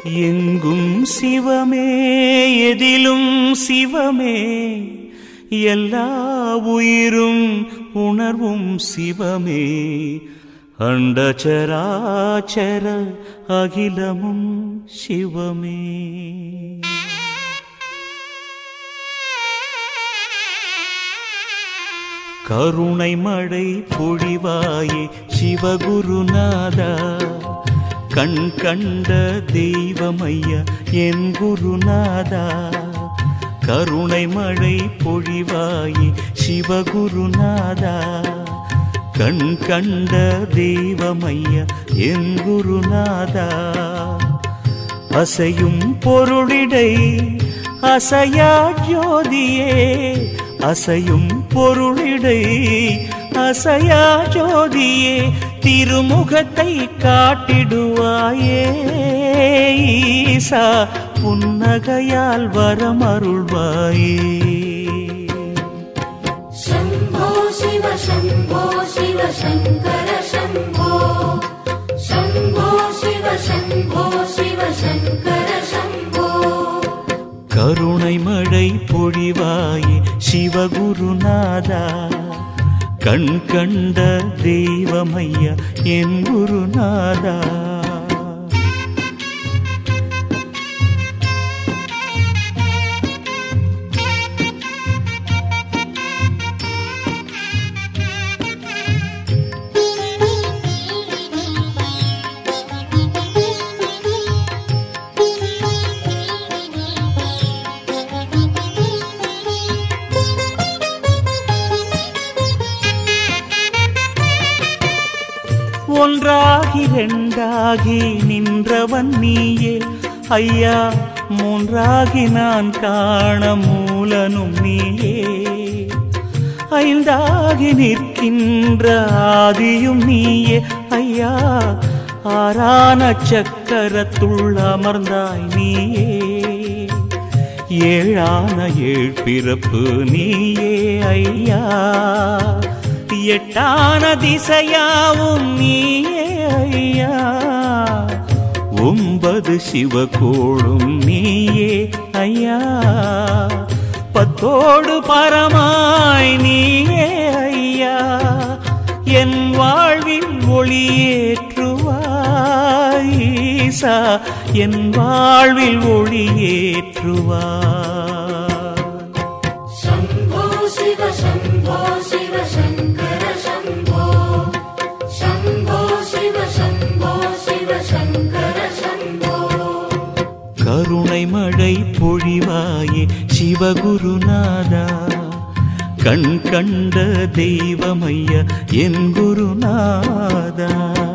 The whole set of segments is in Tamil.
எங்கும் சிவமே எதிலும் சிவமே எல்லா உயிரும் உணர்வும் சிவமே அண்டச்சராச்சர அகிலமும் சிவமே கருணை மழை பொழிவாயே சிவகுருநாதா கண் கண்ட தெய்வமையா என் குருநாதா கருணை மழை பொழிவாயே சிவகுருநாதா கண் கண்ட தெய்வமையா என் குருநாதா அசையும் பொருளிடை அசையா ஜோதியே அசையும் பொருளிடை அசையா ஜோதியே திருமுகத்தை காட்டிடுவாயே ஈசா புன்னகையால் வரமருள்வாயே शम्भो शिव शम्भो शिव शङ्कर शम्भो शम्भो शिव शम्भो शिव शङ्कर शम्भो கருணை மழை பொழிவாயே சிவகுருநாதா கண் கண்ட தெய்வமையா என் குருநாதா ஒன்றாகி ரெண்டாகி நின்றவன் நீயே ஐயா மூன்றாகி நான் காண மூலனும் நீயே ஐந்தாகி நிற்கின்ற ஆதியும் நீயே ஐயா ஆறான சக்கரத்துள் அமர்ந்தாய் நீயே ஏழான ஏழ் பிறப்பு நீயே ஐயா எட்டான திசையாவும் நீயே ஐயா ஒன்பது சிவகோளும் நீயே ஐயா பத்தோடு பரமாய் நீயே ஐயா என் வாழ்வில் ஒளியேற்றுவாய் ஈசா என் வாழ்வில் ஒளியேற்றுவாய் शम्भो शिव शम्भो शिव शङ्कर शम्भो शम्भो शिव शम्भो शिव शङ्कर शम्भो கருணை மழை பொழிவாயே சிவகுருநாதா கண் கண்ட தெய்வமையா என் குருநாதா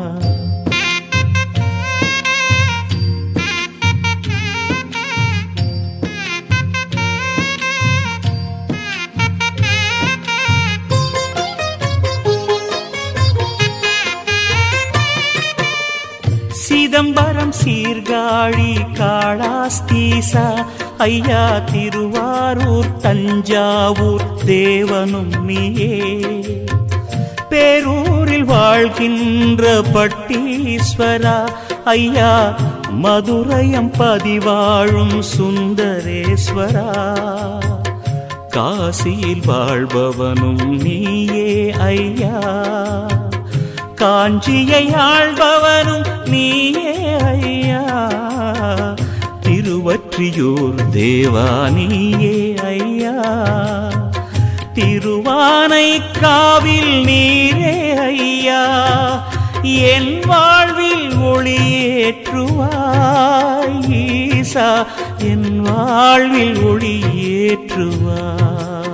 சிதம்பரம் சீர்காழி காளாஸ்தீசா ஐயா திருவாரூர் தஞ்சாவூர் தேவனும் நீயே பேரூரில் வாழ்கின்ற பட்டீஸ்வரா ஐயா மதுரையம் பதிவாழும் சுந்தரேஸ்வரா காசியில் வாழ்பவனும் நீயே ஐயா காஞ்சியை ஆள்பவனும் நீயே ஐயா திருவற்றியூர் தேவா நீயே ஐயா திருவானை காவில் நீரே ஐயா என் வாழ்வில் ஒளியேற்றுவாய் ஈசா என் வாழ்வில் ஒளியேற்றுவாய்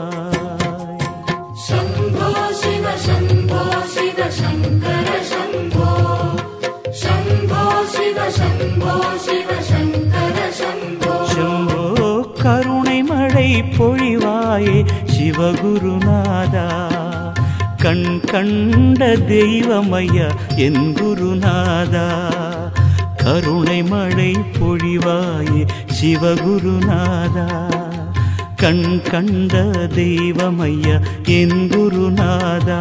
शम्भो शिव शम्भो शिव शङ्कर शम्भो शम्भो शिव शम्भो शिव शङ्कर शम्भो ശംഭോ കരുണை മഴை പൊഴിവായേ ശിവഗുരുനാഥാ കൺ കണ്ട ദൈവമയ്യ എൻ ഗുരുനാഥാ കരുണை മഴை പൊഴിവായേ ശിവഗുരുനാഥാ കൺ കണ്ട ദൈവമയ്യ എൻ ഗുരുനാഥാ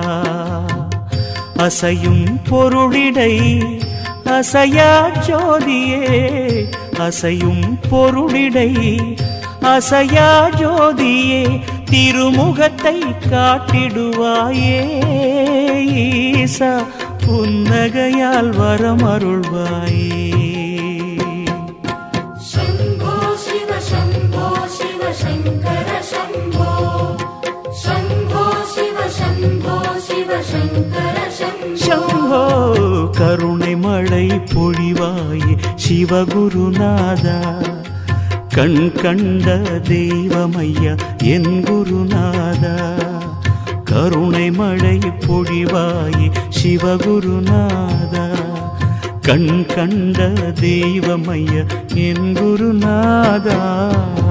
அசையும் பொருளிடை அசையா ஜோதியே அசையும் பொருளிடை அசையா ஜோதியே திருமுகத்தை காட்டிடுவாயே ஈசா புன்னகையால் வரமருள்வாயே शम्भो शिव शम्भो शिव शङ्कर शम्भो शम्भो शिव शम्भो शिव शङ्कर शम्भो சம்போ கருணை மழை பொழிவாயே சிவகுருநாதா கண் கண்ட தெய்வமையா என் குருநாதா கருணை மழை பொழிவாயே சிவகுருநாதா கண் கண்ட தெய்வமையா என் குருநாதா